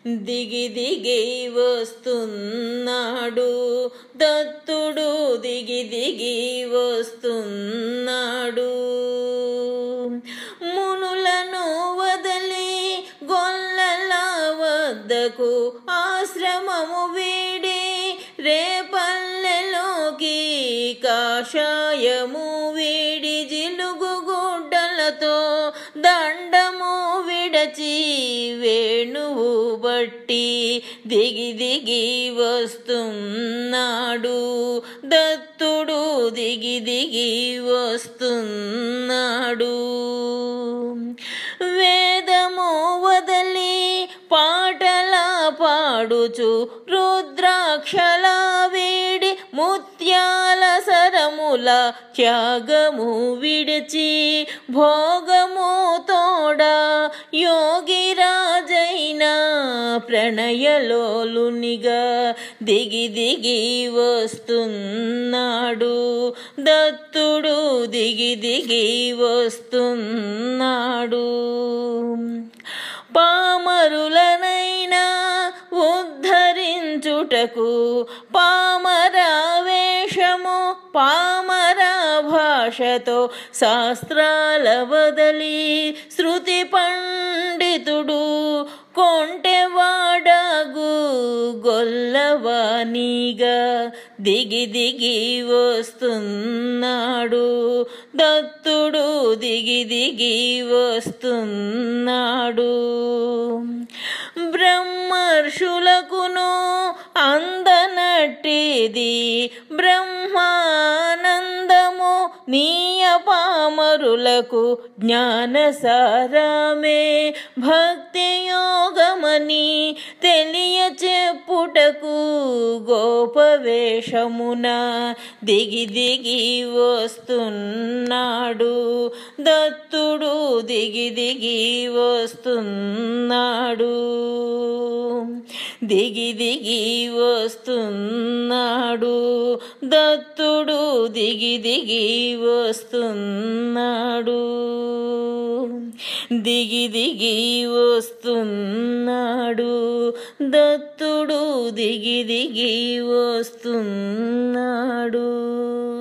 దిగి దిగి వస్తున్నాడు దత్తుడు దిగి దిగి వస్తున్నాడు మునులను వదలి గొల్లల వద్దకు ఆశ్రమము వీడి రేపల్లెలోకి కాషాయము వీడి జిలుగు గుడ్డలతో దండము విడచి వేణువు బట్టి దిగి దిగి వస్తున్నాడు దత్తుడు దిగి దిగి వస్తున్నాడు వేదము వదలి పాటల పాడుచు రుద్రాక్షల వీడి ముత్యాల సరముల త్యాగము విడిచి భోగము తోడ యోగిరాజైన ప్రణయలోలునిగా దిగి దిగి వస్తున్నాడు దత్తుడు దిగి దిగి వస్తున్నాడు పామరులనైనా ఉద్ధరించుటకు పామర వేషము పామర భాషతో శాస్త్రాల వదలి శృతి పండితుడు కొంటెవాడగు గొల్లవానిగా దిగి దిగి వస్తున్నాడు దత్తుడు దిగి దిగి వస్తున్నాడు బ్రహ్మర్షులకును అందనట్టిది బ్రహ్మానందము నీయ పామరులకు జ్ఞానసారమే భక్తి యోగమని తెలియ చెప్పుటకు గోపవేషమున దిగి దిగి వస్తున్నాడు దత్తుడు దిగి దిగి వస్తున్నాడు దిగి దిగి వస్తున్నాడు దత్తుడు దిగి దిగి వస్తున్నాడు దిగి దిగి వస్తున్నాడు దత్తుడు దిగి దిగి వస్తున్నాడు